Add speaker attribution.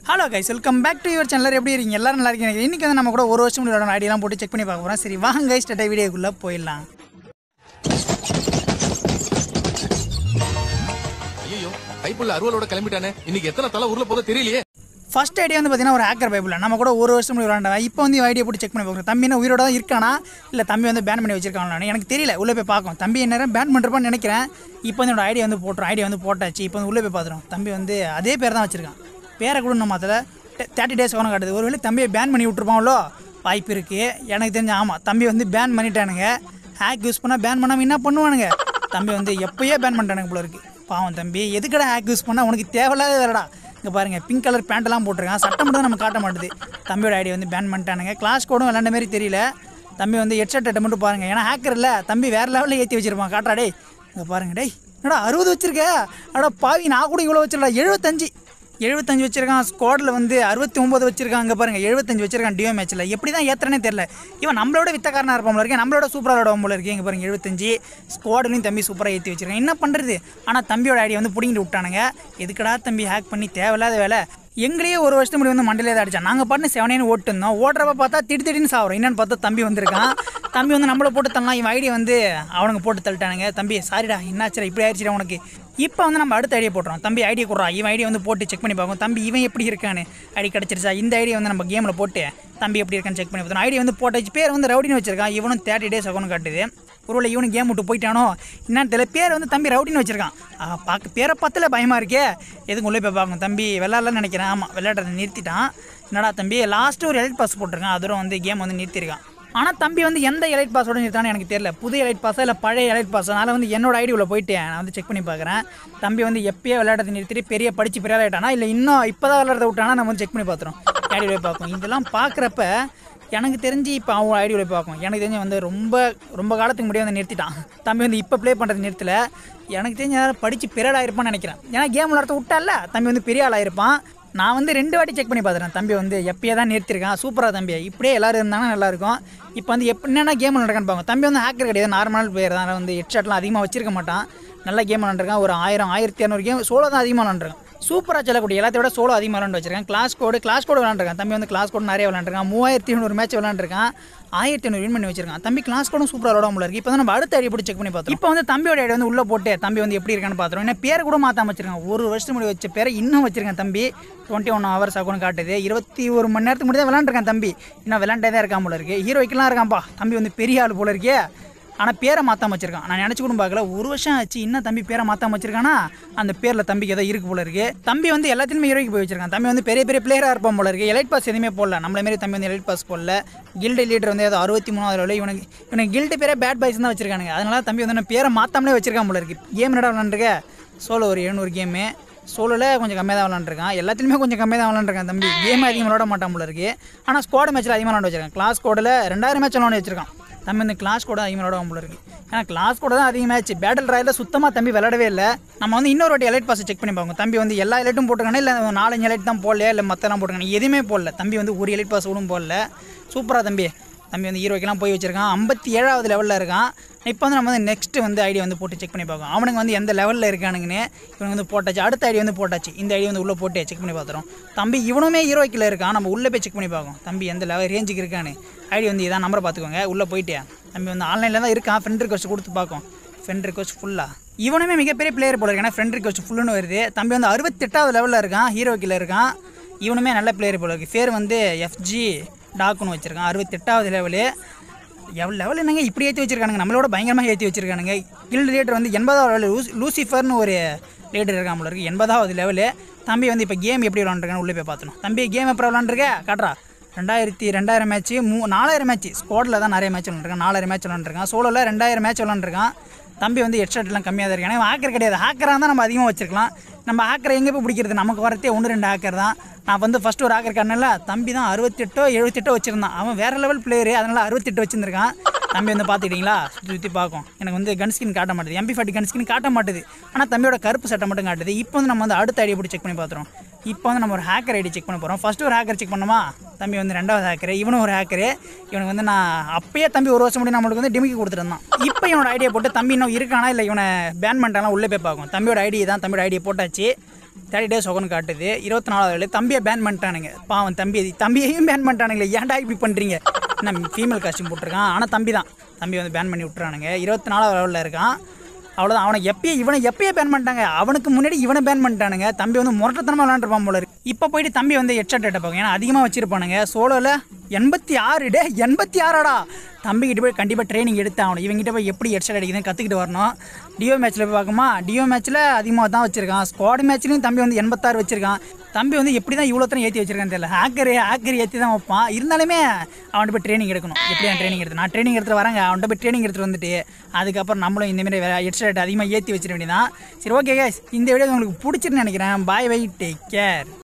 Speaker 1: Hello guys welcome back to your channel எப்படி இருக்கீங்க எல்லாரும் நல்லா இருக்கீங்க இன்னைக்கு வந்து நம்ம கூட ஒரு வருஷம் விளையாட ஐடியெல்லாம் போட்டு செக் பண்ணி பார்க்க போகிறோம் சரி வாங்க கைஸ் டட்டா வீடியோக்குள்ளே போயிடலாம்
Speaker 2: ஐயோ கைப்புள்ள அருவலோட கிளம்பிட்டானே இன்னைக்கு எத்தனை தலை ஊர்ல போதோ தெரியலையே
Speaker 1: ஃபர்ஸ்ட் ஐடியா வந்து பார்த்தீங்கன்னா ஒரு ஹேக்கர் பைபிள் நம்ம கூட ஒரு வருஷம் விளையாண்டா இப்போ வந்து ஐடியா போட்டு செக் பண்ணி பார்க்குறோம் தம்பி என்ன உயிரோட தான் இருக்கானா இல்லை தம்பி வந்து பேன் பண்ணி வச்சிருக்காங்களான்னு எனக்கு தெரியல உள்ளே போய் பார்க்கும் தம்பி என்ன பேன் பண்ணுறப்பான்னு நினைக்கிறேன் இப்போ வந்து என்னோட ஐடியா வந்து போட்டுரும் ஐடியா வந்து போட்டாச்சு இப்போ வந்து உள்ளே போய் பார்த்துரும் தம்பி வந்து அதே பேர் தான் வச்சிருக்கான் பேரை கூட நம்ம அதில் தேர்ட்டி டேஸ் ஒன்று காட்டுது ஒருவேளை தம்பியை பேன் பண்ணி விட்டுருப்பாங்களோ வாய்ப்பு இருக்குது எனக்கு தெரிஞ்ச ஆமாம் தம்பி வந்து பேன் பண்ணிட்டானுங்க ஹேக் யூஸ் பண்ணால் பேன் பண்ணாமல் என்ன பண்ணுவானுங்க தம்பி வந்து எப்பயே பேன் பண்ணிட்டானுங்க போல இருக்கு பாவம் தம்பி எதுக்கடா ஹேக் யூஸ் பண்ணால் உனக்கு தேவையில்லாத வேலைடா இங்கே பாருங்கள் பிங்க் கலர் பேண்ட்டெல்லாம் போட்டிருக்கான் சட்டம் மட்டும் தான் நம்ம காட்ட மாட்டுது தம்பியோட ஐடியா வந்து பேன் பண்ணிட்டானுங்க கிளாஸ் கோடும் விளாண்ட மாதிரி தெரியல தம்பி வந்து ஹெட்செட் அட்டை மட்டும் பாருங்கள் ஏன்னா ஹேக்கர் இல்லை தம்பி வேறு லெவலில் ஏற்றி வச்சிருப்பான் காட்டுறா டேய் இங்கே பாருங்க டேய் என்னடா அறுபது வச்சிருக்க அடா பாவி நான் கூட இவ்வளோ வச்சிருடா எழுபத்தஞ்சு எழுபத்தஞ்சு வச்சிருக்கான் ஸ்குவாடில் வந்து அறுபத்தி ஒம்பது வச்சிருக்கான் அங்கே பாருங்க எழுபத்தஞ்சு வச்சிருக்கான் டியோ மேட்ச்சில் எப்படி தான் ஏத்துறனே தெரியல இவன் நம்மளோட வித்தக்காரனாக இருப்பான் போல இருக்கு நம்மளோட சூப்பராக விளாடுவோம் போல இருக்கு இங்கே பாருங்க எழுபத்தஞ்சு ஸ்குவாட்லையும் தம்பி சூப்பராக ஏற்றி வச்சிருக்கான் என்ன பண்ணுறது ஆனால் தம்பியோட ஐடியா வந்து பிடிங்கிட்டு விட்டானுங்க எதுக்கடா தம்பி ஹேக் பண்ணி தேவையில்லாத வேலை எங்களையே ஒரு வருஷத்துக்கு முன்னாடி வந்து மண்டலே தான் அடிச்சான் நாங்கள் பாட்டு செவனேன்னு ஓட்டு இருந்தோம் ஓட்டுறப்ப பார்த்தா திடீர் திடீர்னு சாவறோம் என்னன்னு பார்த்தா தம்பி வந்திருக்கான் தம்பி வந்து நம்மளை போட்டு தரலாம் இவன் ஐடியா வந்து அவனுங்க போட்டு தள்ளிட்டானுங்க தம்பி சாரிடா என்னாச்சுடா இப்படி ஆயிடுச்சுடா உனக்கு இப்போ வந்து நம்ம அடுத்த ஐடியா போட்டுறோம் தம்பி ஐடியா கொடுறா இவன் ஐடியா வந்து போட்டு செக் பண்ணி பார்ப்போம் தம்பி இவன் எப்படி இருக்கான்னு ஐடி கிடச்சிருச்சா இந்த ஐடியா வந்து நம்ம கேமில் போட்டு தம்பி எப்படி இருக்கான்னு செக் பண்ணி பார்த்தோம் ஐடியா வந்து போட்டாச்சு பேர் வந்து ரவுடின்னு வச்சிருக்கான் இவனும் தேர்ட்டி டேஸ் அக்கௌண்ட் காட்டுது ஒருவேளை இவனு கேம் விட்டு போயிட்டானோ என்னன்னு தெரியல பேர் வந்து தம்பி ரவுடின்னு வச்சிருக்கான் ஆ, பார்க்க பேரை பத்தில் பயமாக இருக்கே எதுக்கு உள்ளே போய் பார்க்கணும் தம்பி விளாட்லன்னு நினைக்கிறேன் ஆமாம் விளையாடுறத நிறுத்திட்டான் என்னடா தம்பி லாஸ்ட்டு ஒரு எலைட் பாஸ் போட்டிருக்கான் அதோட வந்து கேம் வந்து நிறுத்திருக்கான் ஆனால் தம்பி வந்து எந்த எலைட் பாஸோட நிறுத்தானு எனக்கு தெரியல புது எலைட் பாஸா இல்லை பழைய எலைட் பாஸ் அதனால் வந்து என்னோட ஐடி உள்ள போயிட்டு நான் வந்து செக் பண்ணி பார்க்குறேன் தம்பி வந்து எப்பயே விளையாடுறத நிறுத்திட்டு பெரிய படிச்சு பெரிய ஆகிட்டானா இல்லை இன்னும் இப்போ தான் விளையாடுறத விட்டானா நம்ம வந்து செக் பண்ணி பார்த்துறோம் ஐடி போய் பார்ப்போம் இதெல்லாம் பார்க்குறப்ப எனக்கு தெரிஞ்சு இப்போ அவன் ஐடி போய் பார்க்கும் எனக்கு தெரிஞ்சு வந்து ரொம்ப ரொம்ப காலத்துக்கு முன்னாடியே வந்து நிறுத்திட்டான் தம்பி வந்து இப்போ ப்ளே பண்ணுறது நிறுத்தல எனக்கு தெரிஞ்ச யாரும் படித்து பெரிய ஆளாயிருப்பான்னு நினைக்கிறேன் ஏன்னா கேம் விளாட்றத விட்டால தம்பி வந்து பெரிய ஆளாயிருப்பான் நான் வந்து ரெண்டு வாட்டி செக் பண்ணி பார்த்துறேன் தம்பி வந்து எப்பயே தான் நிறுத்திருக்கான் சூப்பராக தம்பி இப்படியே எல்லாரும் இருந்தாங்கன்னா நல்லாயிருக்கும் இப்போ வந்து எப்போ என்னென்ன கேம் விளாண்டுருக்கான்னு பாங்க தம்பி வந்து ஹேக்கர் கிடையாது நார்மல் பிளேயர் தான் வந்து ஹெட்ஷாட்லாம் அதிகமாக வச்சிருக்க மாட்டான் நல்ல கேம் விளாண்டுருக்கான் ஒரு ஆயிரம் ஆயிரத்தி இரநூறு கேம் சோலோ தான் அதிகமாக விளாண்டுருக்கான் சூப்பராக சொல்லக்கூடிய எல்லாத்தையும் விட சோலோ அதிகமாக விளாண்டு வச்சிருக்கேன் கிளாஸ் கோடு கிளாஸ் கோடு விளாண்டுருக்கான் தம்பி வந்து கிளாஸ் கோடு நிறைய விளாண்டுருக்கான் மூவாயிரத்தி ஐநூறு மேட்ச் விளாண்டுருக்கான் ஆயிரத்தி ஐநூறு வின் பண்ணி வச்சிருக்கான் தம்பி கிளாஸ் கோடும் சூப்பராக விளாட முடியல இருக்கு இப்போ வந்து நம்ம அடுத்த ஐடி போட்டு செக் பண்ணி பார்த்தோம் இப்போ வந்து தம்பியோட ஐடி வந்து உள்ளே போட்டு தம்பி வந்து எப்படி இருக்கான்னு பார்த்துருவோம் என்ன பேர் கூட மாற்றாம வச்சிருக்கான் ஒரு வருஷத்துக்கு முன்னாடி வச்ச பேரை இன்னும் வச்சிருக்கேன் தம்பி டுவெண்ட்டி ஒன் ஹவர்ஸ் ஆகும்னு காட்டுது இருபத்தி ஒரு மணி நேரத்துக்கு முன்னாடி தான் விளாண்டுருக்கான் தம்பி இன்னும் விளாண்டே தான் இருக்கான் போல இருக்கு ஹீரோய்க்கெல்லாம் இருக்கான்ப்பா தம்பி வந்து பெரிய ஆள் போல இருக்கே ஆனால் பேரை மாற்றாம வச்சிருக்கான் நான் நினச்சி கூட பார்க்கல ஒரு வருஷம் ஆச்சு இன்னும் தம்பி பேரை மாற்றாம வச்சிருக்கானா அந்த பேரில் தம்பிக்கு ஏதோ இருக்கு போல இருக்கு தம்பி வந்து எல்லாத்தையுமே ஹீரோய்க்கு போய் வச்சிருக்கான் தம்பி வந்து பெரிய பெரிய பிளேயராக இருப்பான் போல இருக்கு எலைட் பாஸ் எதுவுமே போடல நம்மள மாரி தம்பி வந்து எலைட் பாஸ் போடல கில்டு லீடர் வந்து ஏதோ அறுபத்தி மூணாவது level. இவனுக்கு இவனுக்கு கில்டு பேரே பேட் பாய்ஸ் தான் வச்சிருக்கானுங்க அதனால தம்பி வந்து நான் பேரை மாற்றாமலே வச்சிருக்கான் போல இருக்கு கேம் என்னடா விளாண்டுருக்க சோலோ ஒரு எழுநூறு கேமு சோலோவில் கொஞ்சம் கம்மியாக தான் விளாண்டுருக்கான் எல்லாத்துலேயுமே கொஞ்சம் கம்மியாக தான் விளாண்டுருக்கான் தம்பி கேம் அதிகம் விளாட மாட்டான் போல இருக்கு ஆனால் ஸ்குவாட் மேட்ச்சில் அதிகமாக விளாண்டு வச்சிருக்கான் கிளாஸ் கோடில் ரெண்டாயிரம் மேட்ச் விளாண்டு வச்சிருக்கான் தம்பி இந்த கிளாஸ் கூட அதிகமாக விளாட போல இருக்கு ஏன்னா கிளாஸ் கூட தான் அதிக மேட்ச் பேட்டில் ராயில் சுத்தமாக தம்பி விளையாடவே இல்லை நம்ம வந்து இன்னொரு வாட்டி எலைட் பாஸ் செக் பண்ணி பார்ப்போம் தம்பி வந்து எல்லா எலைட்டும் போட்டுருக்கானே இல்லை நாலஞ்சு எலைட் தான் போடலையா இல்லை மற்றெல்லாம் போட்டுருக்கானே எதுவுமே போடல தம்பி வந்து ஒரு எலைட் பாஸ் கூட போடல சூப்பராக தம்பி தம்பி வந்து ஹீரோக்கெல்லாம் போய் வச்சிருக்கான் ஐம்பத்தி ஏழாவது லெவலில் இருக்கான் இப்போ வந்து நம்ம வந்து நெக்ஸ்ட் வந்து ஐடி வந்து போட்டு செக் பண்ணி பார்ப்போம் அவனுக்கு வந்து எந்த லெவலில் இருக்கானுங்கன்னு இவனுக்கு வந்து போட்டாச்சு அடுத்த ஐடி வந்து போட்டாச்சு இந்த ஐடி வந்து உள்ளே போட்டு செக் பண்ணி பார்த்துறோம் தம்பி இவனுமே ஹீரோக்கில் இருக்கான் நம்ம உள்ளே போய் செக் பண்ணி பார்ப்போம் தம்பி எந்த லெவல் ரேஞ்சுக்கு இருக்கான்னு ஐடி வந்து இதான் நம்பரை பார்த்துக்கோங்க உள்ளே போயிட்டு தம்பி வந்து ஆன்லைனில் தான் இருக்கான் ஃப்ரெண்ட் ரிக்வஸ்ட் கொடுத்து பார்க்கும் ஃப்ரெண்ட் ரிக்வஸ்ட் ஃபுல்லாக இவனுமே மிகப்பெரிய பிளேயர் போல இருக்கு ஏன்னா ஃப்ரெண்ட் ரிக்வஸ்ட் ஃபுல்லுன்னு வருது தம்பி வந்து அறுபத்தெட்டாவது லெவலில் இருக்கான் ஹீரோக்கில் இருக்கான் இவனுமே நல்ல பிளேயர் போல இருக்கு பேர் வந்து எஃப்ஜி டாக்குன்னு வச்சிருக்கான் அறுபத்தெட்டாவது லெவலு எவ்வளோ லெவல் என்னங்க இப்படி ஏற்றி வச்சிருக்கானுங்க நம்மளோட பயங்கரமாக ஏற்றி வச்சிருக்கானுங்க கில்டு லீடர் வந்து எண்பதாவது லெவல் லூஸ் லூசிஃபர்னு ஒரு லீடர் இருக்கான் போல இருக்கு எண்பதாவது லெவலு தம்பி வந்து இப்போ கேம் எப்படி விளாண்டுருக்கான்னு உள்ளே போய் பார்த்தணும் தம்பி கேம் எப்போ விளாண்டுருக்க காட்டுறா ரெண்டாயிரத்தி ரெண்டாயிரம் மேட்ச்சு மூ நாலாயிரம் மேட்ச் ஸ்குவாடில் தான் நிறைய மேட்ச் விளாண்டுருக்கான் நாலாயிரம் மேட்ச் விளாண்டுருக்கான் சோலோவில் ரெண்டாயிரம் மேட்ச் விளாண்டுருக்கான் தம்பி வந்து ஹெட்ஷாட்லாம் கம்மியாக தான் இருக்கான் ஹேக்கர் கிடையாது ஹேக்கராக இருந்தால் நம்ம அதிகமாக வச்சிருக்கலாம் நம்ம ஹேக்கரை எங்கே போய் பிடிக்கிறது நமக்கு வரத்தே ஒன்று ரெண்டு ஹேக்கர் தான் நான் வந்து ஃபஸ்ட்டு ஒரு ஹேக்கர் காரணல தம்பி தான் அறுபத்தெட்டோ எழுபத்தெட்டோ வச்சிருந்தான் அவன் வேறு லெவல் பிளேயரு அதனால் அறுபத்தெட்டு வச்சிருந்திருக்கான் தம்பி வந்து பார்த்துக்கிட்டீங்களா சுற்றி சுற்றி பார்க்கும் எனக்கு வந்து கன் ஸ்கின் காட்ட மாட்டுது எம்பி ஃபார்ட்டி கன் ஸ்கின் காட்ட மாட்டுது ஆனால் தம்பியோட கருப்பு சட்டை மட்டும் காட்டுது இப்போ வந்து நம்ம வந்து அடுத்த ஐடியை போட்டு செக் பண்ணி பார்த்துறோம் இப்போ வந்து நம்ம ஒரு ஹேக்கர் ஐடி செக் பண்ண போகிறோம் ஃபஸ்ட்டு ஒரு ஹேக்கர் செக் பண்ணுமா தம்பி வந்து ரெண்டாவது ஹேக்கர் இவனும் ஒரு ஹேக்கரு இவனுக்கு வந்து நான் அப்பயே தம்பி ஒரு வருஷம் முன்னாடி நம்மளுக்கு வந்து டிமிக்கி கொடுத்துருந்தான் இப்போ இவனோட ஐடியா போட்டு தம்பி இன்னும் இருக்கானா இல்லை இவனை பேன் பண்ணிட்டானா உள்ளே போய் பார்க்கும் தம்பியோட ஐடி தான் தம்பியோட ஐடியை போட்டாச்சு தேர்ட்டி டேஸ் ஒகன்னு காட்டுது இருபத்தி நாலாவது தம்பியை பேன் பண்ணிட்டானுங்க பாவன் தம்பி தம்பியையும் பேன் பண்ணிட்டானுங்களே ஏன்டா இப்படி பண்ணுறீங்க நான் ஃபீமேல் காஸ்டியூம் போட்டிருக்கான் ஆனால் தம்பி தான் தம்பி வந்து பேன் பண்ணி விட்டுறானுங்க இருபத்தி நாலாவது லெவலில் இருக்கான் அவ்வளோதான் அவனை எப்பயே இவனை எப்பயே பேன் பண்ணிட்டாங்க அவனுக்கு முன்னாடி இவனை பேன் பண்ணிட்டானுங்க தம்பி வந்து முரட்டத்தனமாக விளாண்டுருப்பான் போல இருக்கு இப்போ போயிட்டு தம்பி வந்து ஹெட்ஷாட் எடுப்பாங்க ஏன்னா அதிகமாக வச்சிருப்பானுங்க சோலோவில் எண்பத்தி ஆறு டே எண்பத்தி ஆறாடா தம்பிக்கிட்ட போய் கண்டிப்பாக ட்ரைனிங் எடுத்து ஆகணும் இவங்கிட்ட போய் எப்படி ஹெட்ஷாட் அடிக்குதுன்னு கற்றுக்கிட்டு வரணும் டியோ மேட்ச்சில் போய் பார்க்குமா டியோ மேட்ச்சில் அதிகமாக தான் வச்சிருக்கான் ஸ்குவாட் மேட்ச்லையும் தம்பி வந்து எண்பத்தாறு வச்சிருக்கான் தம்பி வந்து எப்படி தான் இவ்வளோ தரம் ஏற்றி வச்சிருக்கான்னு தெரியல ஹேக்கர் ஹேக்கர் ஏற்றி தான் வைப்பான் இருந்தாலுமே அவன்கிட்ட போய் ட்ரைனிங் எடுக்கணும் எப்படி நான் ட்ரைனிங் எடுத்து நான் ட்ரைனிங் எடுத்துட்டு வரேங்க அவன்கிட்ட போய் ட்ரைனிங் எடுத்துட்டு வந்துட்டு அதுக்கப்புறம் நம்மளும் இந்தமாரி ஹெட்ஷாட் அதிகமாக ஏற்றி வச்சிட வேண்டியதான் சரி ஓகே இந்த வீடியோ உங்களுக்கு பிடிச்சிருன்னு நினைக்கிறேன் பாய் பை டேக் கேர்